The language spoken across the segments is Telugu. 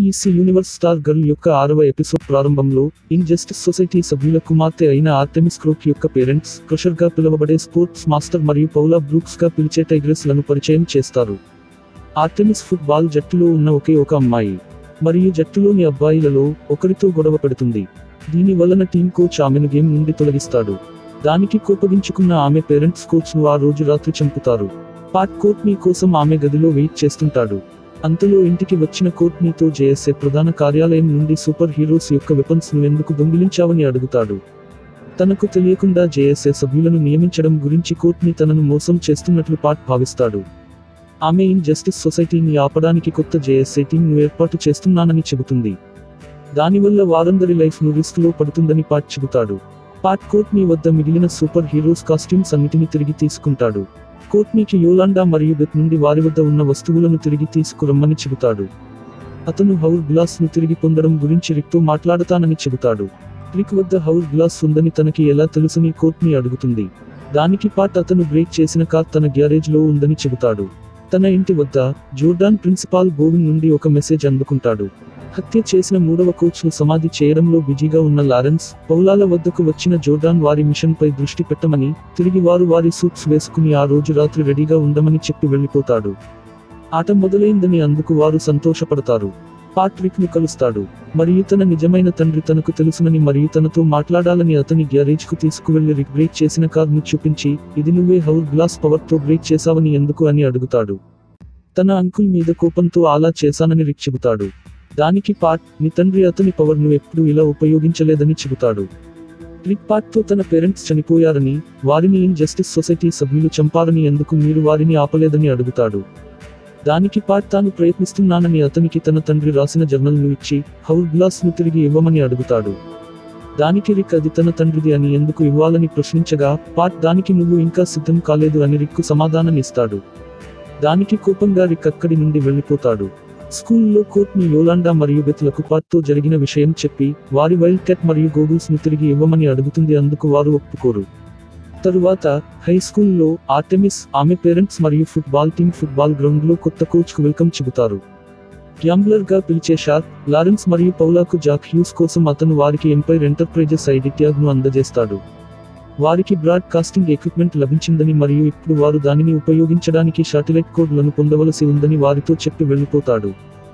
డీసీ యూనివర్స్ స్టార్ గర్ల్ యొక్క ఆరవ ఎపిసోడ్ ప్రారంభంలో ఇన్జస్టిస్ సొసైటీ సభ్యుల కుమార్తె అయిన ఆర్టెమిస్ క్రోక్ యొక్క పేరెంట్స్ క్రషర్ గా పిలువబడే స్పోర్ట్స్ మాస్టర్ మరియు పౌలా బ్రూక్స్ గా పిలిచే టైగ్రెస్ లను పరిచయం చేస్తారు ఆర్టెమిస్ ఫుట్బాల్ జట్టులో ఉన్న ఒకే ఒక అమ్మాయి మరియు జట్టులోని అబ్బాయిలలో ఒకరితో గొడవ పెడుతుంది దీని వలన టీం కోచ్ ఆమెను గేమ్ నుండి తొలగిస్తాడు దానికి కోపగించుకున్న ఆమె పేరెంట్స్ కోచ్ ను ఆ రోజు రాత్రి చంపుతారు పాట్ కోర్ట్నీ కోసం ఆమె గదిలో వెయిట్ చేస్తుంటాడు అంతలో ఇంటికి వచ్చిన కోర్ట్నీతో జేఎస్ఏ ప్రధాన కార్యాలయం నుండి సూపర్ హీరోస్ యొక్క వెపన్స్ ను ఎందుకు దొంగిలించావని అడుగుతాడు తనకు తెలియకుండా జేఎస్ఏ సభ్యులను నియమించడం గురించి కోర్ట్ని తనను మోసం చేస్తున్నట్లు పాట్ భావిస్తాడు ఆమె ఇన్ జస్టిస్ సొసైటీని ఆపడానికి కొత్త జేఎస్ఏ టీంను ఏర్పాటు చేస్తున్నానని చెబుతుంది దానివల్ల వారందరి లైఫ్ ను రిస్క్ లో పడుతుందని పాట్ చెబుతాడు పాట్ కోర్ట్నీ వద్ద మిగిలిన సూపర్ హీరోస్ కాస్ట్యూమ్స్ అన్నిటిని తిరిగి తీసుకుంటాడు కోర్ట్నీకి యోలాండా మరియు బెత్ నుండి వారి వద్ద ఉన్న వస్తువులను తిరిగి తీసుకురమ్మని చెబుతాడు అతను హౌర్ గ్లాస్ ను తిరిగి పొందడం గురించి రిక్తో మాట్లాడతానని చెబుతాడు రిక్ వద్ద హౌర్ గ్లాస్ ఉందని తనకి ఎలా తెలుసని కోర్ట్ని అడుగుతుంది దానికి పాట్ అతను బ్రేక్ చేసిన కార్ తన గ్యారేజ్ లో ఉందని చెబుతాడు తన ఇంటి వద్ద జోర్డాన్ ప్రిన్సిపాల్ బోవిన్ నుండి ఒక మెసేజ్ అందుకుంటాడు హత్య చేసిన మూడవ కోచ్ ను సమాధి చేయడంలో బిజీగా ఉన్న లారెన్స్ పౌలాల వద్దకు వచ్చిన జోర్డాన్ వారి మిషన్ పై దృష్టి పెట్టమని తిరిగి వారు వారి సూట్స్ వేసుకుని ఆ రోజు రాత్రి రెడీగా ఉండమని చెప్పి వెళ్ళిపోతాడు ఆట మొదలైందని అందుకు వారు సంతోషపడతారు పాట్రిక్ ను కలుస్తాడు మరియు తన నిజమైన తండ్రి తనకు తెలుసునని మరియు తనతో మాట్లాడాలని అతని గ్యారేజ్ కు తీసుకువెళ్లి రిక్ బ్రేక్ చేసిన కార్ ను చూపించి ఇది నువ్వే హౌర్ గ్లాస్ పవర్ తో బ్రేక్ చేశావని ఎందుకు అని అడుగుతాడు తన అంకుల్ మీద కోపంతో అలా చేశానని రిక్ చెబుతాడు దానికి పాట్ నీ తండ్రి అతని పవర్ ను ఎప్పుడూ ఇలా ఉపయోగించలేదని చెబుతాడు రిక్ పాట్ తో తన పేరెంట్స్ చనిపోయారని వారిని ఇన్ జస్టిస్ సొసైటీ సభ్యులు చంపారని ఎందుకు మీరు వారిని ఆపలేదని అడుగుతాడు దానికి పాట్ తాను ప్రయత్నిస్తున్నానని అతనికి తన తండ్రి రాసిన జర్నల్ ను ఇచ్చి హౌర్ గ్లాస్ ను తిరిగి ఇవ్వమని అడుగుతాడు దానికి రిక్ అది తన తండ్రిది అని ఎందుకు ఇవ్వాలని ప్రశ్నించగా పాట్ దానికి నువ్వు ఇంకా సిద్ధం కాలేదు అని రిక్కు సమాధానం ఇస్తాడు దానికి కోపంగా రిక్ అక్కడి నుండి వెళ్ళిపోతాడు స్కూల్లో కోర్ట్ని యోలాండా మరియు బెత్లకు పాట్తో జరిగిన విషయం చెప్పి వారి వైల్డ్ క్యాట్ మరియు గోగుల్స్ ను తిరిగి ఇవ్వమని అడుగుతుంది అందుకు వారు ఒప్పుకోరు తరువాత హై స్కూల్లో ఆర్టెమిస్ ఆమె పేరెంట్స్ మరియు ఫుట్బాల్ టీం ఫుట్బాల్ గ్రౌండ్ లో కొత్త కోచ్ కు వెల్కమ్ చెబుతారు గ్యాంబ్లర్ గా పిలిచే షార్క్ లారెన్స్ మరియు పౌలాకు జాక్ హ్యూస్ కోసం అతను వారికి ఎంపైర్ ఎంటర్ప్రైజెస్ ఐడి ట్యాగ్ ను అందజేస్తాడు వారికి బ్రాడ్కాస్టింగ్ ఎక్విప్మెంట్ లభించిందని మరియు ఇప్పుడు వారు దానిని ఉపయోగించడానికి శాటిలైట్ కోడ్లను పొందవలసి ఉందని వారితో చెప్పి వెళ్ళిపోతాడు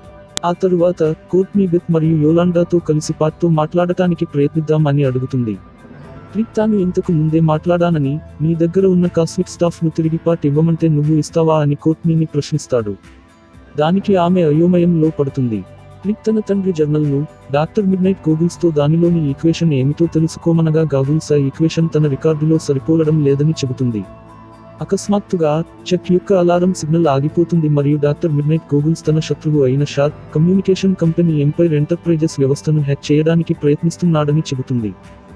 ఆ తరువాత కోర్ట్నీ బెత్ మరియు యోలాండాతో కలిసి పాట్తో మాట్లాడటానికి ప్రయత్నిద్దాం అని అడుగుతుంది రిక్ తాను ఇంతకు ముందే మాట్లాడానని నీ దగ్గర ఉన్న కాస్మిక్ స్టాఫ్ ను తిరిగి పాట్ ఇవ్వమంటే నువ్వు ఇస్తావా అని కోర్ట్నీని ప్రశ్నిస్తాడు దానికి ఆమె అయోమయంలో పడుతుంది రిక్ తన తండ్రి జర్నల్ ను డాక్టర్ మిడ్నైట్ గూగుల్స్ తో దానిలోని ఈక్వేషన్ ఏమిటో తెలుసుకోమనగా గాగుల్స్ ఆ ఈక్వేషన్ తన రికార్డులో సరిపోలడం లేదని చెబుతుంది అకస్మాత్తుగా చెక్ యొక్క అలారం సిగ్నల్ ఆగిపోతుంది మరియు డాక్టర్ మిడ్నైట్ గూగుల్స్ తన శత్రువు అయిన shark communication company empire enterprises వ్యవస్థను హ్యాక్ చేయడానికి ప్రయత్నిస్తున్నాడని చెబుతుంది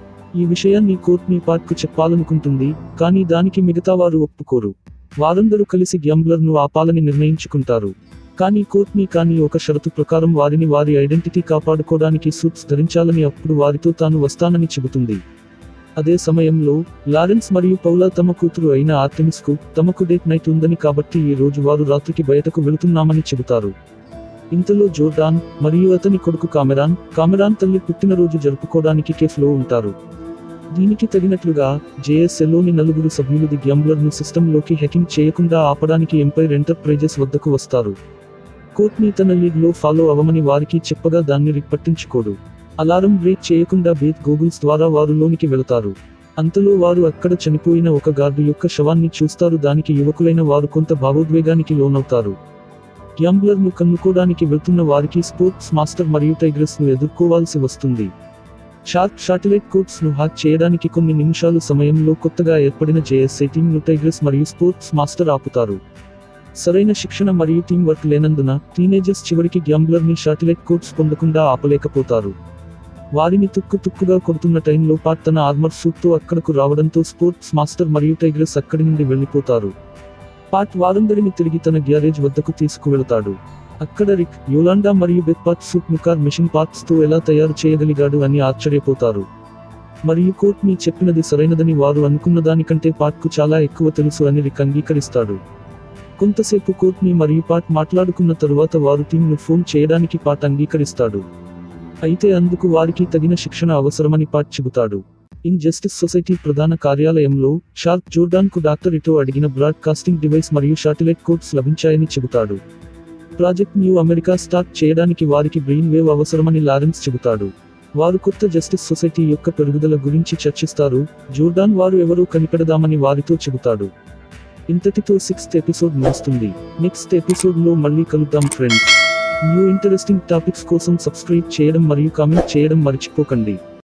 ఈ విషయాన్ని కోర్ట్నీ పార్క్ చెప్పాలనుకుంటుంది కానీ దానికి మిగతా వారు ఒప్పుకోరు వారందరూ కలిసి గ్యాంబ్లర్ ను ఆపాలని నిర్ణయించుకుంటారు కానీ కోర్ట్నీ కానీ ఒక షరతు ప్రకారం వారిని వారి ఐడెంటిటీ కాపాడుకోవడానికి సూట్స్ ధరించాలని అప్పుడు వారితో తాను వస్తానని చెబుతుంది అదే సమయంలో లారెన్స్ మరియు పౌలా తమ కూతురు అయిన ఆర్టెమిస్ కు తమకు డేట్ నైట్ ఉందని కాబట్టి ఈ రోజు వారు రాత్రికి బయటకు వెళుతున్నామని చెబుతారు ఇంతలో జోర్డాన్ మరియు అతని కొడుకు కామెరాన్ కామెరాన్ తల్లి పుట్టినరోజు జరుపుకోవడానికి కేఫ్ లో ఉంటారు దీనికి తగినట్లుగా జేఎస్ఎల్లోని నలుగురు సభ్యులు ది గ్యాంబ్లర్ ను సిస్టంలోకి హ్యాకింగ్ చేయకుండా ఆపడానికి ఎంపైర్ ఎంటర్ప్రైజెస్ వద్దకు వస్తారు కోర్ట్ని తన లీడ్ లో ఫాలో అవ్వమని వారికి చెప్పగా దాన్ని రిక్ పట్టించుకోడు అలారం బ్రేక్ చేయకుండా బేత్ గూగుల్స్ ద్వారా వారు లోనికి వెళతారు అంతలో వారు అక్కడ చనిపోయిన ఒక గార్డు యొక్క శవాన్ని చూస్తారు దానికి యువకులైన వారు కొంత భావోద్వేగానికి లోనవుతారు గ్యాంబ్లర్ ను కన్నుకోవడానికి వెళ్తున్న వారికి స్పోర్ట్స్ మాస్టర్ మరియు టైగ్రెస్ ను ఎదుర్కోవాల్సి వస్తుంది షార్క్ శాటిలైట్ కోడ్స్ ను హ్యాక్ చేయడానికి కొన్ని నిమిషాలు సమయంలో కొత్తగా ఏర్పడిన జేఎస్ఐ టీం ను టైగ్రెస్ మరియు స్పోర్ట్స్ మాస్టర్ ఆపుతారు సరైన శిక్షణ మరియు టీం వర్క్ లేనందున టీనేజర్స్ చివరికి గ్యాంబ్లర్ ని శాటిలైట్ కోడ్స్ పొందకుండా ఆపలేకపోతారు వారిని తుక్కు తుక్కుగా కొడుతున్న టైంలో పాట్ తన ఆర్మర్ సూట్ తో అక్కడకు రావడంతో స్పోర్ట్స్ మాస్టర్ మరియు టైగ్రెస్ అక్కడి నుండి వెళ్ళిపోతారు పాట్ వారందరిని తిరిగి తన గ్యారేజ్ వద్దకు తీసుకువెళతాడు అక్కడ రిక్ యోలాండా మరియు బెత్ పాట్ సూట్ నుకార్ మెషిన్ పార్ట్స్ తో ఎలా తయారు చేయగలిగాడు అని ఆశ్చర్యపోతారు మరియు కోర్ట్ ని చెప్పినది సరైనదని వారు అనుకున్న దానికంటే పాట్కు చాలా ఎక్కువ తెలుసు అని రిక్ అంగీకరిస్తాడు కొంతసేపు కోర్ట్ని మరియు పాట్ మాట్లాడుకున్న తరువాత వారు టీంను ఫోన్ చేయడానికి పాట్ అంగీకరిస్తాడు అయితే అందుకు వారికి తగిన శిక్షణ అవసరమని పాట్ చెబుతాడు ఇన్ జస్టిస్ సొసైటీ ప్రధాన కార్యాలయంలో షార్క్ జోర్డాన్కు డాక్టర్ ఇటో అడిగిన బ్రాడ్కాస్టింగ్ డివైస్ మరియు శాటిలైట్ కోడ్స్ లభించాయని చెబుతాడు ప్రాజెక్ట్ న్యూ అమెరికా స్టార్ట్ చేయడానికి వారికి బ్రెయిన్ వేవ్ అవసరమని లారెన్స్ చెబుతాడు వారు కొత్త జస్టిస్ సొసైటీ యొక్క పెరుగుదల గురించి చర్చిస్తారు జోర్డాన్ వారు ఎవరో కనిపెడదామని వారితో చెబుతాడు ఇంతటితో సిక్స్త్ ఎపిసోడ్ ముగుస్తుంది నెక్స్ట్ ఎపిసోడ్లో మళ్ళీ కలుద్దాం ఫ్రెండ్స్ న్యూ ఇంటరెస్టింగ్ టాపిక్స్ కోసం సబ్స్క్రైబ్ చేయడం మరియు కామెంట్ చేయడం మర్చిపోకండి